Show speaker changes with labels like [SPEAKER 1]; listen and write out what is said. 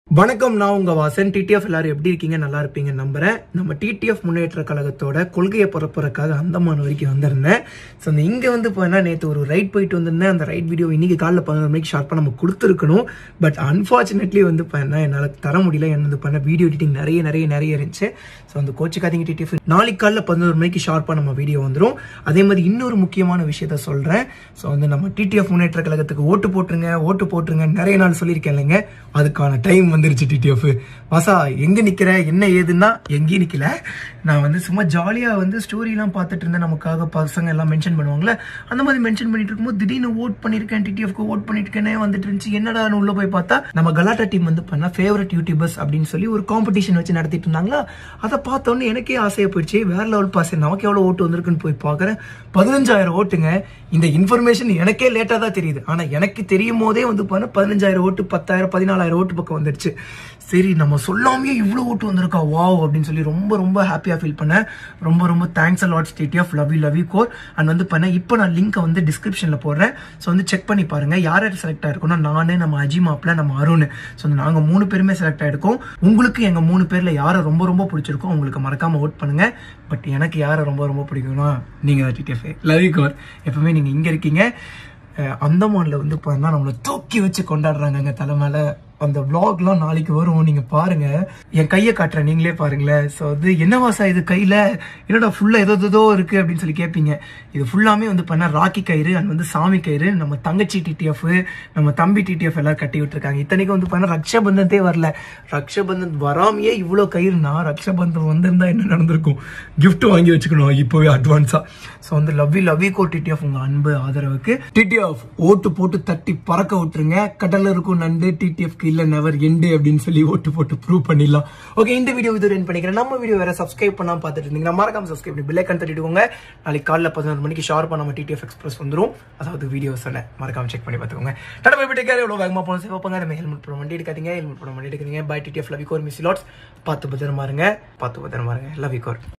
[SPEAKER 1] வணக்கம் நான் உங்க வாசன் டிடிஎஃப் எல்லாரும் எப்படி இருக்கீங்க நல்லா இருப்பீங்க நம்புறேன் நம்ம டிடிஎஃப் முன்னேற்ற கழகத்தோட கொள்கையை பரப்புறதுக்காக அந்தமான் வரைக்கும் வந்திருந்தேன் ஸோ அந்த இங்க வந்து போனா நேற்று ஒரு ரைட் போயிட்டு வந்திருந்தேன் அந்த ரைட் வீடியோ இன்னைக்கு காலைல பதினொரு மணிக்கு ஷார்ப்பாக நம்ம கொடுத்துருக்கணும் பட் அன்ஃபார்ச்சுனேட்லி வந்து பண்ண என்னால் தர முடியல என்ன வந்து பண்ண வீடியோ எடிட்டிங் நிறைய நிறைய நிறைய இருந்துச்சு ஸோ அந்த கோச்சுக்காதீங்க டிடிஎஃப் நாளைக்கு காலைல பதினோரு மணிக்கு ஷார்ப்பாக நம்ம வீடியோ வந்துடும் அதே மாதிரி இன்னொரு முக்கியமான விஷயத்த சொல்றேன் ஸோ வந்து நம்ம டிடிஎஃப் முன்னேற்ற கழகத்துக்கு ஓட்டு போட்டுருங்க ஓட்டு போட்டுருங்க நிறைய நாள் சொல்லியிருக்கேன் இல்லைங்க அதுக்கான டைம் வந்துருச்சு டிடிஎஃப் வாசா எங்க நிக்கிற என்ன ஏதுன்னா எங்கேயும் நிக்கல நான் வந்து சும்மா ஜாலியா வந்து ஸ்டோரிலாம் பார்த்துட்டு இருந்தேன் நமக்காக பசங்க எல்லாம் மென்ஷன் பண்ணுவாங்கல்ல அந்த மாதிரி மென்ஷன் பண்ணிட்டு இருக்கும்போது திடீர்னு ஓட் பண்ணிருக்கேன் டிடிஎஃப்க்கு ஓட் பண்ணிருக்கேனே வந்துட்டு இருந்துச்சு என்னடான்னு உள்ள போய் பார்த்தா நம்ம கலாட்டா டீம் வந்து பண்ண ஃபேவரட் யூடியூபர்ஸ் அப்படின்னு சொல்லி ஒரு காம்படிஷன் வச்சு நடத்திட்டு இருந்தாங்களா அதை பார்த்த உடனே எனக்கே ஆசையா போயிடுச்சு வேற லெவல் பாஸ் நமக்கு எவ்வளவு ஓட்டு வந்திருக்குன்னு போய் பார்க்கறேன் பதினஞ்சாயிரம் ஓட்டுங்க இந்த இன்ஃபர்மேஷன் எனக்கே லேட்டா தான் தெரியுது ஆனா எனக்கு தெரியும் போதே வந்து பாருங்க பதினஞ்சாயிரம் ஓட்டு பத்தாயிரம் பதினாலாயிரம் ஓட்டு பக்கம் வந்துடுச்சு சரி நம்ம சொல்லாமே இவ்வளோ ஓட்டு வந்திருக்கா வாவ் அப்படின்னு சொல்லி ரொம்ப ரொம்ப ஹாப்பியாக ஃபீல் பண்ணேன் ரொம்ப ரொம்ப தேங்க்ஸ் அலாட் ஸ்டேட்டி ஆஃப் லவ் லவ் கோர் அண்ட் வந்து பண்ணேன் இப்போ நான் லிங்க்கை வந்து டிஸ்கிரிப்ஷனில் போடுறேன் ஸோ வந்து செக் பண்ணி பாருங்க யார் யார் செலக்ட் ஆயிருக்கோம்னா நான் நம்ம அஜி மாப்பிள்ள நம்ம அருண் ஸோ நாங்கள் மூணு பேருமே செலக்ட் ஆயிருக்கோம் உங்களுக்கு எங்கள் மூணு பேரில் யாரை ரொம்ப ரொம்ப பிடிச்சிருக்கோ உங்களுக்கு மறக்காம ஓட் பண்ணுங்க பட் எனக்கு யாரை ரொம்ப ரொம்ப பிடிக்கும்னா நீங்கள் டிடிஎஃப் லவ் கோர் எப்பவுமே நீங்கள் இங்கே இருக்கீங்க அஹ் அந்தமான்ல வந்து பார்த்தா நம்மளை தூக்கி வச்சு கொண்டாடுறாங்க தலை மேல அந்த vlogலாம் நாளைக்கு வரும் நீங்க பாருங்க என் கையை காட்டுறேன் நீங்களே பாருங்களேன் ஸோ அது என்ன வாசா இது கையில என்னடா ஃபுல்லா ஏதோ ஏதோ இருக்கு அப்படின்னு சொல்லி கேட்பீங்க இது ஃபுல்லாமே வந்து பண்ண ராக்கி கயிறு அண்ட் வந்து சாமி கயிறு நம்ம தங்கச்சி டிடிஎஃப் நம்ம தம்பி டிடிஎஃப் எல்லாம் கட்டி விட்டுருக்காங்க இத்தனைக்கும் வந்து பண்ண ரக்ஷபந்தத்தே வரல ரக்ஷபந்தன் வராமையே இவ்வளோ கயிறுனா ரக்ஷபந்தன் வந்திருந்தா என்ன நடந்திருக்கும் gift வாங்கி வச்சுக்கணும் இப்போவே அட்வான்ஸா ஸோ வந்து லவ்வி லவ்வி கோ டிடிஎஃப் உங்க அன்பு ஆதரவுக்கு டிடிஎஃப் ஓட்டு போட்டு தட்டி பறக்க விட்டுருங்க கடல்ல இருக்கும் நண்டு டிடிஎஃப்க்கு இல்ல நெவர் எண்டு அப்படின்னு சொல்லி ஓட்டு போட்டு ப்ரூவ் பண்ணிடலாம் ஓகே இந்த வீடியோ இது ரெண்டு பண்ணிக்கிறேன் நம்ம வீடியோ வேற சப்ஸ்கிரைப் பண்ணாம பார்த்துட்டு இருந்தீங்கன்னா மறக்காம சப்ஸ்கிரைப் பண்ணி பில்லைக்கன் தட்டிட்டுக்கோங்க நாளைக்கு காலைல பதினொரு மணிக்கு ஷார்ப்பா நம்ம டிடிஎஃப் எக்ஸ்பிரஸ் வந்துரும் அதாவது வீடியோஸ் மறக்காம செக் பண்ணி பார்த்துக்கோங்க தடவை போய் போயிட்டு எவ்வளோ வேகமா போகணும் சிவப்பாங்க நம்ம ஹெல்மெட் போட வண்டி எடுக்காதீங்க ஹெல்மெட் போட வண்டி எடுக்கிறீங்க பை டிடிஎஃப் லவிகோர் மிஸ் லாட்ஸ் பார்த்து பத்திரமா இருங்க பார்த்து பத்திரமா இருங்க லவிகோர்